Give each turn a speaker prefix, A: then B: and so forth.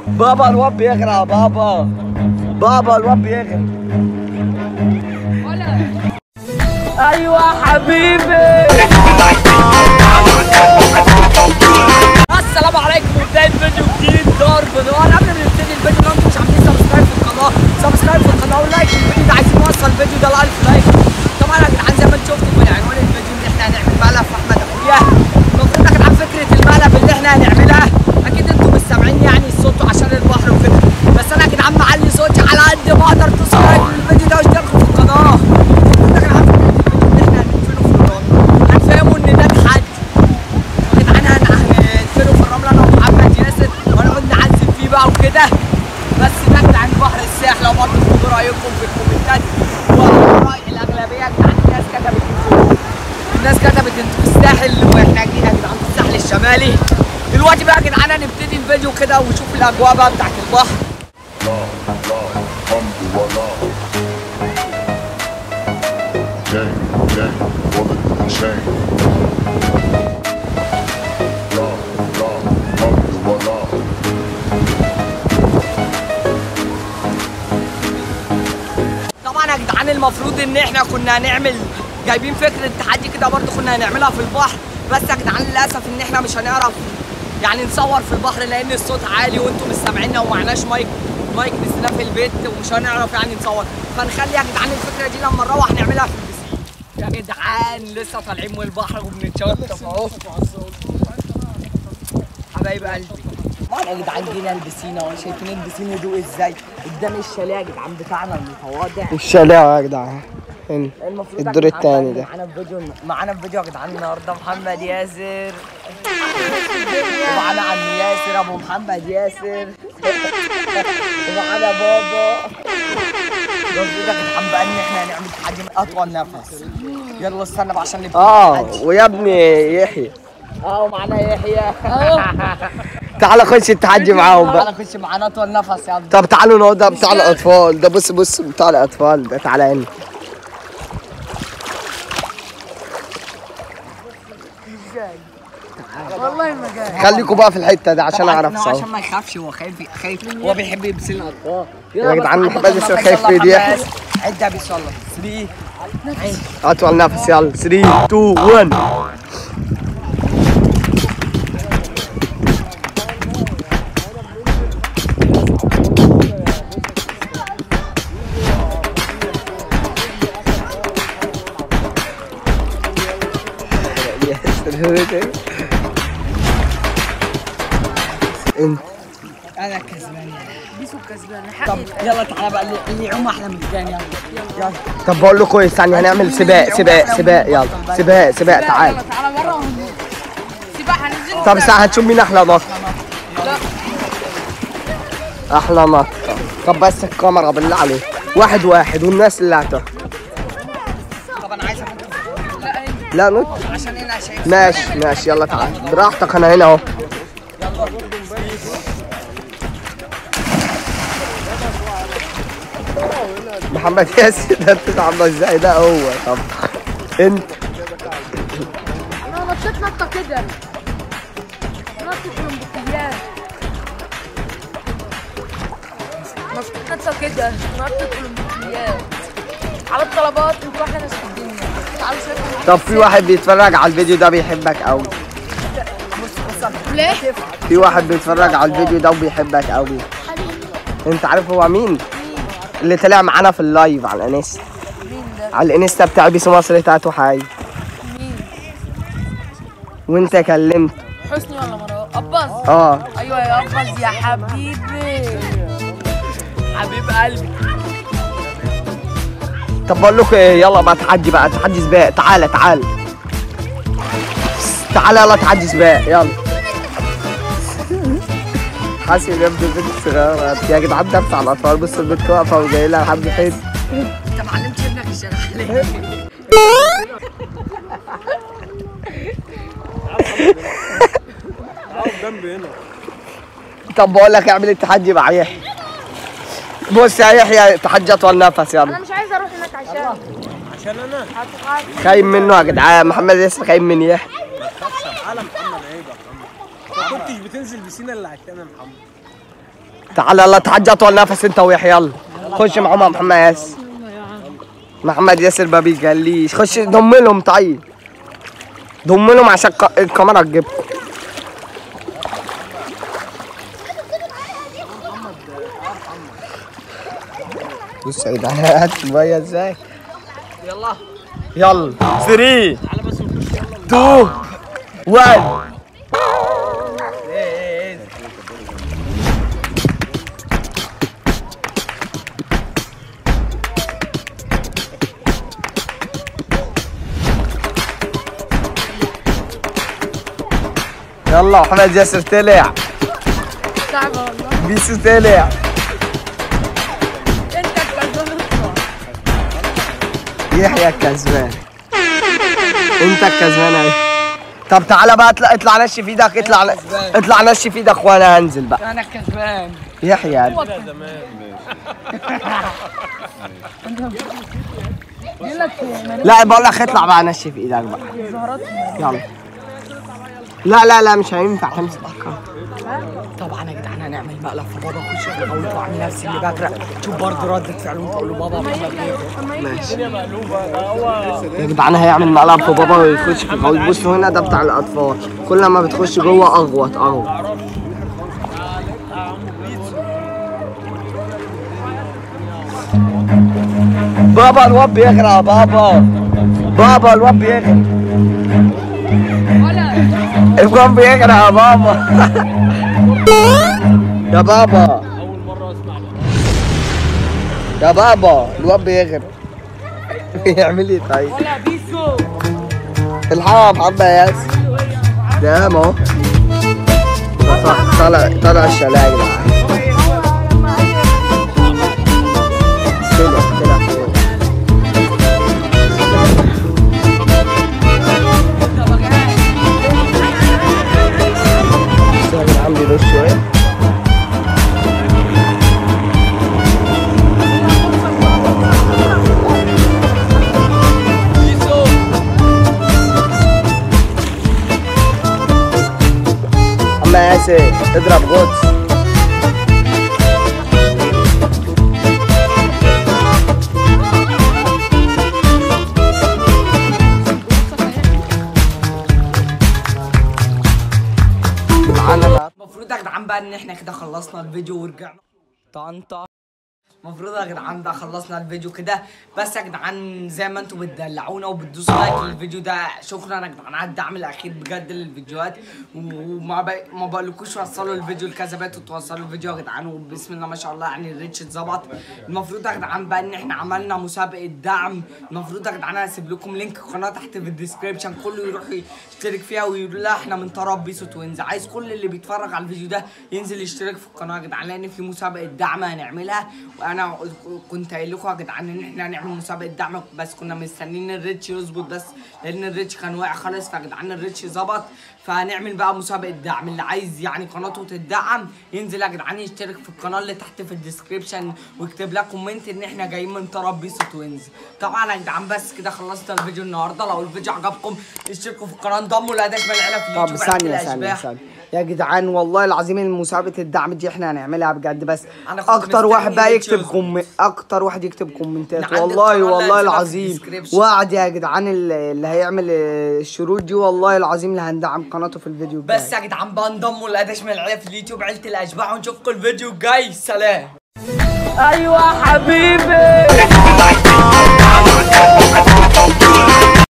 A: بابا الواد بيغرق بابا بابا الواد بيغرق ايوه حبيبي السلام عليكم وبداية فيديو جديد ضرب نار قبل ما نبتدي الفيديو لو انتم مش عاملين سبسكرايب في القناة سبسكرايب في القناة ولايك الفيديو ده عايزين نوصل الفيديو ده ل 1000 لايك طبعا يا جدعان زي ما انتم شفتوا من عنوان الفيديو ان احنا هنعمل مقلب في احمد اخويا المفروض يا جدعان فكرة المقلب اللي احنا هنعملها اكيد انتم مش سامعين يعني الصوت عشان البحر وكده بس انا يا جدعان معلي صوتي على قد ما اقدر توصل لايك للفيديو ده واشتركوا في القناة المفروض يا جدعان فكرة الفيديو ان احنا هنقفله في الرمل هنفهمه ان ده تحدي جدعان هنقفله في الرمله انا ومحمد ياسر ونقعد نعذب فيه بقى وكده بس ده جدعان بحر الساحل لو برضه تقولوا رايكم في الكومنتات وراي الاغلبيه يا جدعان الناس كتبت انتوا الناس كتبت انتوا في الساحل واحنا جايين يا جدعان في الساحل الشمالي دلوقتي بقى يا جدعان هنبتدي الفيديو كده ونشوف الاجواء بقى بتاعت البحر
B: Gang, gang, wallet in the chain. La, la, alhamdulillah.
A: طبعا يا جدعان المفروض ان احنا كنا هنعمل جايبين فكره تحدي كده برضه كنا هنعملها في البحر بس يا جدعان للاسف ان احنا مش هنعرف يعني نصور في البحر لان الصوت عالي وانتم مش سامعيننا ومعناش مايك مايك نزلناه في البيت ومش هنعرف يعني نصور فنخلي يا جدعان الفكره دي لما نروح نعملها في البسين يا جدعان لسه طالعين من البحر وبنتشطف اهو حبايب قلبي يا جدعان جينا البسين اهو شايفين البسين يدوق ازاي قدام الشاليه يا جدعان بتاعنا المتواضع
C: الشاليه يا جدعان هنا
A: المفروض يا
C: الدور
A: جدعان
C: التاني
A: بقى
C: ده.
A: معانا في فيديو معانا في فيديو يا جدعان النهارده محمد ياسر ومعانا عم ياسر ابو محمد ياسر ومعانا بابا المفروض يا جدعان بقى ان احنا هنعمل تحدي من اطول نفس يلا استنى بقى عشان نبتدي
C: اه
A: التحدي.
C: ويا ابني يحيى
A: اه ومعانا يحيى
C: تعال خش التحدي معاهم
A: تعالى
C: بقى
A: خش معانا اطول نفس يا ابني
C: طب تعالوا نقعد ده بتاع الاطفال ده بص بص بتاع الاطفال ده تعالى هنا خليكوا بقى في الحته دي عشان
A: طبعاً
C: اعرف
A: إنه
C: صوت
A: عشان ما يخافش هو خايف خايف هو بيحب يبسل الاطفال
C: يا جدعان محمد ياسر خايف في ايديه.
A: عد يا بيس والله 3 عد
C: اطول نفس يلا 3 2 1 انت
A: انا كسبان بيسو كسبان طب يلا تعالى بقى اللي- اللي يعوم احلى من الثاني يلا يلا
C: طب بقول لكم ايه ثانيه هنعمل سباق سباق سباق يلا سباق سباق تعال
D: تعالى بره سباحة هننزل
C: طب ساعة هتشوف مين أحلى نط أحلى نط طب بس الكاميرا بالله عليك واحد واحد والناس اللي هتحكم
A: طب انا عايز أفكر.
C: لا نط
A: عشان هنا شايف
C: ماشي ماشي يلا تعال براحتك أنا هنا أهو محمد ياسر ده انت عامله ازاي ده هو طب انت
D: انا نطيت نطة كده نطة الامبكيات نطيت نطة كده نطة الامبكيات على الطلبات انتوا احلى ناس في الدنيا تعالوا شوفوا
C: طب في واحد بيتفرج على الفيديو ده بيحبك قوي
D: ليه؟
C: في واحد بيتفرج على الفيديو ده وبيحبك قوي انت عارف هو مين اللي طلع معانا في اللايف على الانستا
D: مين ده؟
C: على الانستا بتاع بيس مصر تاتو حي
D: مين؟
C: وانت كلمت
D: حسني ولا مروان؟ أباظ
C: اه
D: ايوه يا أباظ يا حبيبي
A: حبيب قلبي
C: طب بقول لكم ايه يلا بقى تحدي بقى تحدي سباق تعالى تعالى تعالى يلا تحدي سباق يلا حاسس يبدو البنت صغيرة يا جدعان ده بتاع الأطفال بص البنت واقفة وجاي لها لحد فين
A: انت ما علمتش ابنك الشارع ليه؟
C: طب بقول لك اعمل التحدي مع يحيى بص يا يحيى تحدي أطول نفس
D: انا
C: يلا
D: مش عايز اروح هناك عشان عشان انا
C: خايم منه يا جدعان محمد ياسر خايم من يحيى
E: على محمد عيب يا محمد ما كنتش بتنزل بسينا الا عشان يا محمد
C: تعال يلا تعجى طول نفس انت ويحيى يلا خش معهم مع محمد ياسر محمد ياسر ما بيجليش خش ضم لهم طيب ضم لهم عشان الك- الكاميرا تجيبكم بص يا جدعان هات الميه ازاي
A: يلا
C: يلا 3 2 1 يلا احمد ياسر طلع
D: صعبة والله
C: بيسو طلع
D: انت الكسبان اطلع
C: يحيى الكسبان انت الكسبان اهي طب تعالى بقى اطلع اطلع نشف ايدك اطلع اطلع نشف ايدك وانا هنزل بقى
A: انا كسبان
C: يحيى
D: يقول لك
C: لا بقول لك اطلع بقى نشف ايدك بقى
D: زهرات
C: يلا لا لا لا مش هينفع تمسك الكاميرا.
A: طبعا يا جدعان هنعمل مقلب في بابا خش اقول له اعمل نفسي اللي بغرق شوف برضه ردة فعله تقول له بابا محمد بيغرق
C: ماشي يا جدعان هيعمل مقلب في بابا ويخش في الغويط بصوا هنا ده بتاع الاطفال كل ما بتخش جوه اغوط اغوط بابا الواد بيغرق يا بابا بابا الواد بيغرق
D: ولا
C: الواد بيغرق يا بابا يا بابا يا بابا الواد بيغرق يعمل ايه طيب
A: ولا بيسو
C: الحقوا يا محمد ياسر ده اهو طالع طالع الشارع يا جدعان طلع طلع فوق. بس يا جدعان بيدوس شوية محمد ياسر اضرب غطس معانا بقى
A: المفروض يا جدعان بقى ان احنا كده خلصنا الفيديو ورجعنا طنطا المفروض يا جدعان بقى خلصنا الفيديو كده بس يا جدعان زي ما انتم بتدلعونا وبتدوسوا لايك للفيديو ده شكرا يا جدعان على الدعم الاخير بجد للفيديوهات وما ب... ما بقولكوش وصلوا الفيديو لكذا بيت وتوصلوا الفيديو يا جدعان وبسم الله ما شاء الله يعني الريتش اتظبط المفروض يا جدعان بقى ان احنا عملنا مسابقه دعم المفروض يا جدعان هسيب لكم لينك القناه تحت في الديسكربشن كله يروح يشترك فيها ويقول لها احنا من طرف بيسو توينز عايز كل اللي بيتفرج على الفيديو ده ينزل يشترك في القناه يا جدعان لان في مسابقه دعم هنعملها وانا كنت قايل لكم يا جدعان ان احنا هنعمل مسابقه دعم بس كنا مستنيين الريتش يظبط بس لان الريتش كان واقع خالص فيا جدعان الريتش ظبط فهنعمل بقى مسابقه دعم اللي عايز يعني قناته تدعم ينزل يا جدعان يشترك في القناه اللي تحت في الديسكربشن ويكتب لك كومنت ان احنا جايين من طرف بيسو توينز طبعا يا جدعان بس كده خلصت الفيديو النهارده لو الفيديو عجبكم اشتركوا في القناه انضموا لاداش من العيله في
C: طب
A: اليوتيوب عيلة
C: ثانية ثانية
A: الأشباح.
C: ثانية يا جدعان والله العظيم مسابقة الدعم دي احنا هنعملها بجد بس
A: أنا كنت
C: اكتر واحد
A: مستني
C: بقى
A: ريتش
C: يكتب
A: يظبط.
C: كوم اكتر واحد يكتب كومنتات
A: نعدل
C: والله
A: القناة اللي
C: والله
A: هتسيبها في
C: العظيم
A: الديسكريبشن.
C: وعد يا جدعان اللي اللي هيعمل الشروط دي والله العظيم اللي هندعم قناته في الفيديو الجاي
A: بس يا جدعان بقى انضموا لاداش من العيله في اليوتيوب عيله الاشباح ونشوفكم الفيديو الجاي سلام ايوه حبيبي